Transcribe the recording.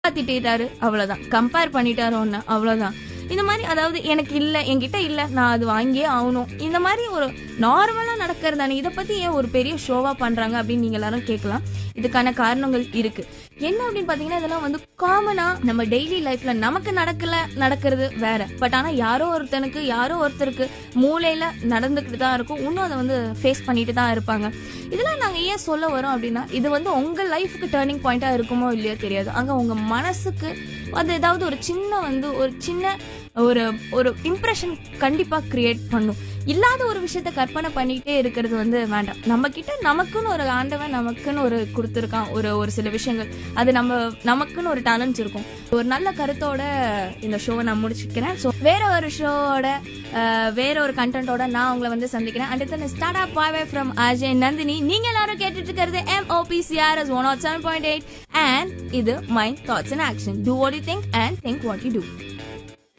திட்டாரு அவ்வளவுதான் கம்பேர் பண்ணிட்டாரு ஒன்னு அவ்வளவுதான் இந்த மாதிரி அதாவது எனக்கு இல்ல என்கிட்ட இல்ல நான் அது வாங்கியே ஆகணும் இந்த மாதிரி ஒரு நார்மலா நடக்கிறது தானே இதை பத்தி ஏன் ஒரு பெரிய ஷோவா பண்றாங்க அப்படின்னு நீங்க எல்லாரும் கேட்கலாம் இதுக்கான காரணங்கள் இருக்கு என்ன அப்படின்னு பாத்தீங்கன்னா இதெல்லாம் வந்து காமனா நம்ம டெய்லி லைஃப்ல நமக்கு நடக்கல நடக்கிறது வேற பட் ஆனா யாரோ ஒருத்தனுக்கு யாரோ ஒருத்தருக்கு மூளையில நடந்துக்கிட்டு தான் இருக்கும் இன்னும் அதை வந்து ஃபேஸ் பண்ணிட்டு தான் இருப்பாங்க இதெல்லாம் நாங்க ஏன் சொல்ல வரோம் அப்படின்னா இது வந்து உங்க லைஃப்க்கு டேர்னிங் பாயிண்டா இருக்குமோ இல்லையோ தெரியாது அங்க உங்க மனசுக்கு அது ஏதாவது ஒரு சின்ன வந்து ஒரு சின்ன ஒரு ஒரு இம்ப்ரெஷன் கண்டிப்பா கிரியேட் பண்ணும் இல்லாத ஒரு விஷயத்த கற்பனை பண்ணிக்கிட்டே இருக்கிறது வந்து வேண்டாம் நம்ம கிட்ட நமக்குன்னு ஒரு ஆண்டவன் நமக்குன்னு ஒரு கொடுத்துருக்கான் ஒரு ஒரு சில விஷயங்கள் அது நம்ம நமக்குன்னு ஒரு டேலண்ட்ஸ் இருக்கும் ஒரு நல்ல கருத்தோட இந்த ஷோவை நான் முடிச்சுக்கிறேன் ஸோ வேற ஒரு ஷோவோட வேற ஒரு கண்டென்ட்டோட நான் உங்களை வந்து சந்திக்கிறேன் அண்ட் இத்தனை start up bye from Ajay Nandini நீங்க எல்லாரும் கேட்டுட்டு இருக்கிறது MOPCRS one naught seven point eight and இது my thoughts and action do what you think and think what you two